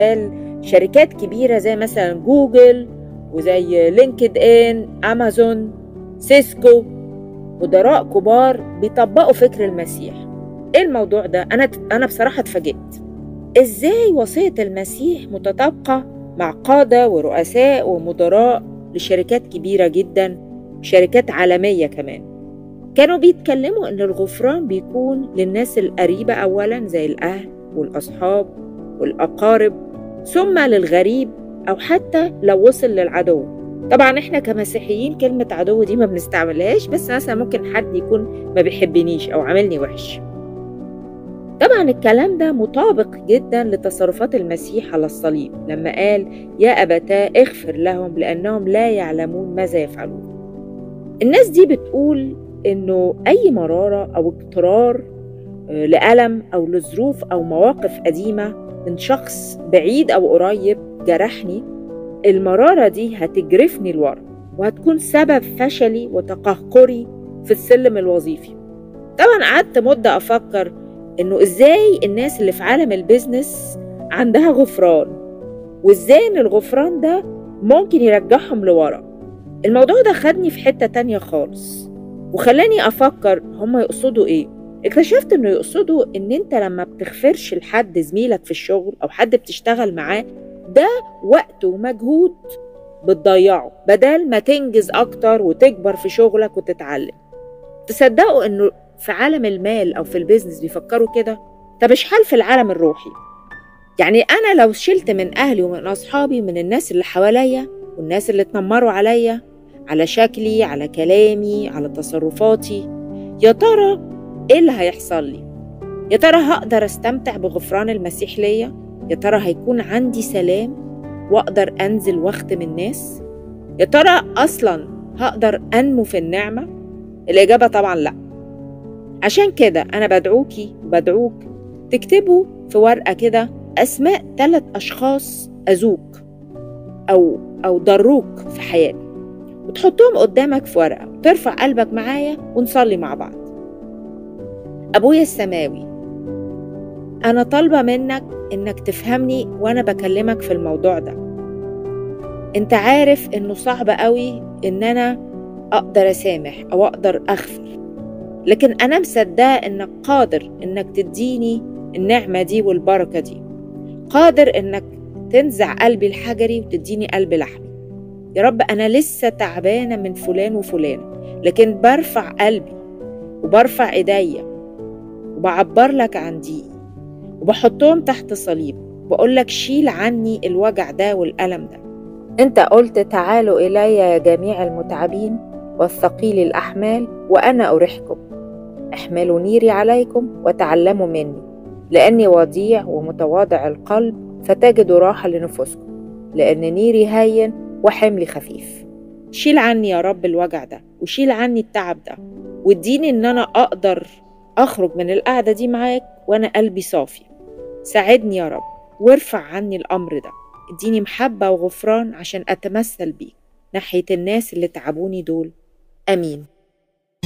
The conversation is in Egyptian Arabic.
قال شركات كبيرة زي مثلا جوجل وزي لينكد ان امازون سيسكو مدراء كبار بيطبقوا فكر المسيح ايه الموضوع ده انا انا بصراحه اتفاجئت ازاي وصيه المسيح متطابقه مع قاده ورؤساء ومدراء لشركات كبيره جدا شركات عالميه كمان كانوا بيتكلموا ان الغفران بيكون للناس القريبه اولا زي الاهل والاصحاب والاقارب ثم للغريب او حتى لو وصل للعدو طبعا احنا كمسيحيين كلمة عدو دي ما بنستعملهاش بس مثلا ممكن حد يكون ما بيحبنيش او عاملني وحش طبعا الكلام ده مطابق جدا لتصرفات المسيح على الصليب لما قال يا أبتاه اغفر لهم لأنهم لا يعلمون ماذا يفعلون الناس دي بتقول إنه أي مرارة أو اضطرار لألم أو لظروف أو مواقف قديمة من شخص بعيد أو قريب جرحني المرارة دي هتجرفني لورا وهتكون سبب فشلي وتقهقري في السلم الوظيفي طبعا قعدت مدة أفكر إنه إزاي الناس اللي في عالم البيزنس عندها غفران وإزاي إن الغفران ده ممكن يرجعهم لورا الموضوع ده خدني في حتة تانية خالص وخلاني أفكر هما يقصدوا إيه اكتشفت إنه يقصدوا إن أنت لما بتغفرش لحد زميلك في الشغل أو حد بتشتغل معاه ده وقت ومجهود بتضيعه بدل ما تنجز أكتر وتكبر في شغلك وتتعلم تصدقوا إنه في عالم المال أو في البيزنس بيفكروا كده طب اشحال في العالم الروحي يعني أنا لو شلت من أهلي ومن أصحابي من الناس اللي حواليا والناس اللي اتنمروا عليا على شكلي على كلامي على تصرفاتي يا ترى ايه اللي هيحصل لي يا ترى هقدر استمتع بغفران المسيح ليا يا ترى هيكون عندي سلام واقدر انزل واخدم الناس يا ترى اصلا هقدر انمو في النعمه الاجابه طبعا لا عشان كده انا بدعوكي وبدعوك تكتبوا في ورقه كده اسماء ثلاث اشخاص اذوك او او ضروك في حياتك وتحطهم قدامك في ورقه وترفع قلبك معايا ونصلي مع بعض ابويا السماوي انا طالبه منك انك تفهمني وانا بكلمك في الموضوع ده انت عارف انه صعب قوي ان انا اقدر اسامح او اقدر اغفر لكن انا مصدقه انك قادر انك تديني النعمه دي والبركه دي قادر انك تنزع قلبي الحجري وتديني قلب لحمي يا رب انا لسه تعبانه من فلان وفلان لكن برفع قلبي وبرفع ايديا وبعبر لك عن ضيقي وبحطهم تحت صليب بقول لك شيل عني الوجع ده والألم ده انت قلت تعالوا إلي يا جميع المتعبين والثقيل الأحمال وأنا أريحكم احملوا نيري عليكم وتعلموا مني لأني وضيع ومتواضع القلب فتجدوا راحة لنفوسكم لأن نيري هين وحملي خفيف شيل عني يا رب الوجع ده وشيل عني التعب ده واديني ان انا اقدر اخرج من القعدة دي معاك وانا قلبي صافي ساعدني يا رب وارفع عني الامر ده اديني محبة وغفران عشان اتمثل بيك ناحية الناس اللي تعبوني دول امين